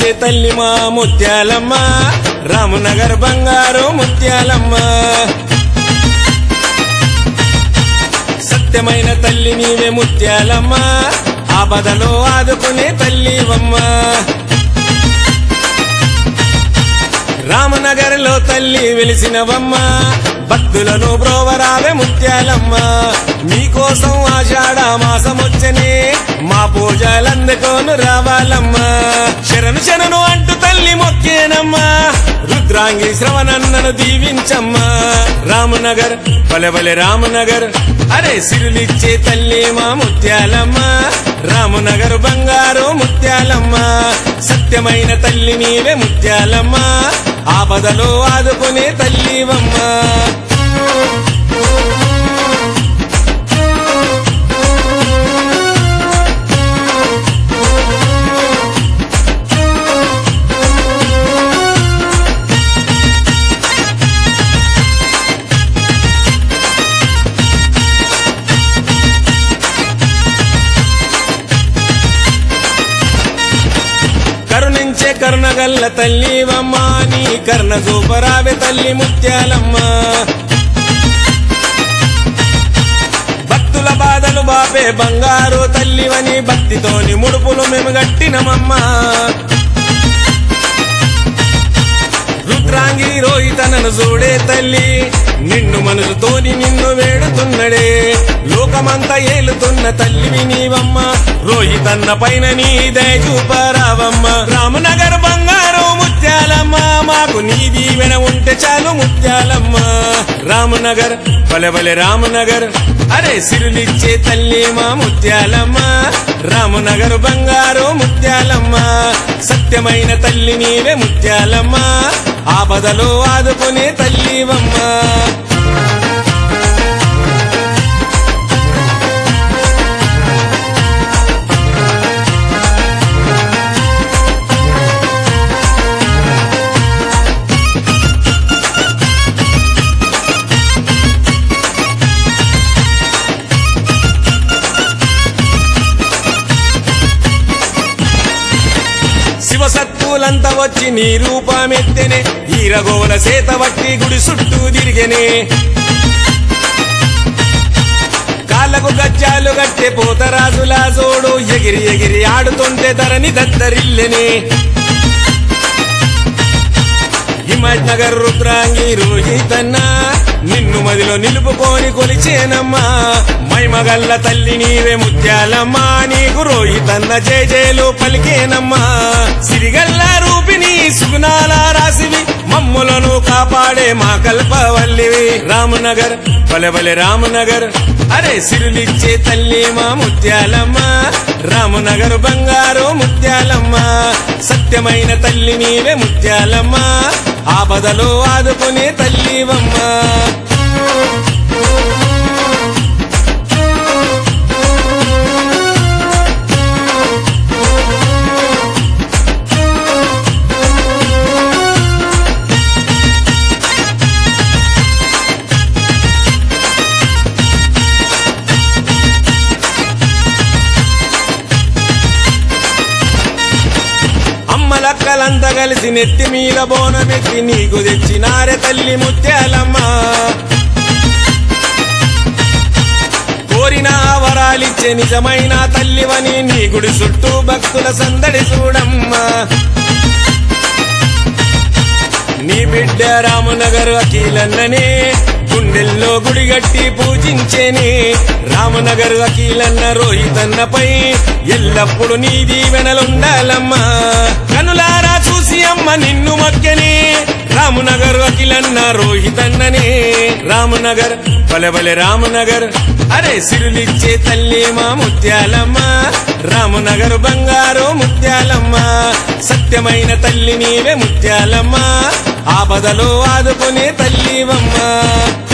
తల్లి మా ముత్యాలమ్మ రామనగర్ బంగారు ముత్యాలమ్మ సత్యమైన తల్లి నీవే ముత్యాలమ్మ ఆపదలో ఆదుకునే తల్లివమ్మ రామనగర్లో తల్లి వెలిసినవమ్మ భక్తులను బ్రోవరావే ముత్యాలమ్మ మీకోసం ఆషాఢ మాసమొచ్చనే మా పూజలందుకోను రావాలమ్మా శరణు శరణు అంటూ తల్లి మొక్కేనమ్మా రుద్రాంగి శ్రవణన్నను దీవించమ్మా రామనగర్ బలెబలె రామనగర్ అరే సిరులిచ్చే తల్లి మా ముత్యాలమ్మ రామనగర్ బంగారు ముత్యాలమ్మ సత్యమైన తల్లి నీవే ముత్యాలమ్మ ఆపదలో ఆదుకునే తల్లివమ్మ కరుణించే కరుణగల్ల తల్లివమ్మ నీ కర్ణ చూపరావే తల్లి ముత్యాలమ్మ భక్తుల బాధలు బాపే బంగారు తల్లివని భక్తితోని ముడుపులు మేము గట్టినమమ్మా రుద్రాంగి రోహితనను చూడే తల్లి నిన్ను మనసుతోని నిన్ను వేడుతున్నడే లోకమంతా ఏలుతున్న తల్లివి నీవమ్మ రోహితన్న పైన నీ దయ చూపరావమ్మ రామనగర్ బంగారు ముత్యాలమ్మ మాకు నీ దీవెన ఉంటే చాలు ముత్యాలమ్మ రామనగర్ బలెబలె రామనగర్ అరే సిరులిచ్చే తల్లి మా ముత్యాలమ్మ రామనగర్ బంగారు ముత్యాలమ్మ సత్యమైన తల్లి నీవే ముత్యాలమ్మ ఆపదలో ఆదుకునే తల్లివమ్మ శివసత్తులంతా వచ్చి నీ రూపమెత్తెనే ఈ రఘోల సేత వట్టి గుడి చుట్టూ తిరిగెనే కాళ్ళకు గజ్జాలు గట్టె పోతరాజులా జోడు ఎగిరి ఎగిరి ఆడుతుంటే ధరని దద్దరిల్లెనే హిమాయత్ నగర్ రుద్రాంగి రోహితన్న నిన్ను మదిలో నిలుపుకొని కొలిచేనమ్మా మైమగల్ల తల్లి నీవే ముత్యాలమ్మా నీకు రోహితన్న జయ జయలు పలికేనమ్మా సిరిగల్ల రూపిణి సుగుణాల రాసివి మమ్ములను కాపాడే మా కల్పవల్లివి రామనగర్ బలెబలె రామనగర్ అరే సిరులిచ్చే తల్లి మా ముత్యాలమ్మ రామనగర్ బంగారు ముత్యాలమ్మ సత్యమైన తల్లి నీవే ముత్యాలమ్మ ఆపదలో ఆదుకునే తల్లివమ్మ అమ్మలక్కలంతా కలిసి నెత్తి మీద బోనమెత్తి నీకు తెచ్చినారే తల్లి ముత్యాలమ్మ కోరిన వరాలిచ్చే నిజమైన తల్లివని నీ గుడి చుట్టూ భక్తుల సందడి చూడమ్మా నీ బిడ్డ రామనగర్ అఖిలన్ననే గుండెల్లో గుడిగట్టి పూజించేనే రామనగర్ అఖిలన్న రోహితన్నపై ఎల్లప్పుడు నీ దీవెనలుండాలమ్మా కనులారా చూసి అమ్మ నిన్ను మక్కనే రామనగర్ అఖిలన్న రోహితన్ననే రామనగర్ బలెబలె రామనగర్ అరే సిరులిచ్చే తల్లి మా ముత్యాలమ్మ రామనగర్ బంగారు ముత్యాలమ్మ సత్యమైన తల్లి నీవే ముత్యాలమ్మ ఆపదలో ఆదుకునే తల్లివమ్మ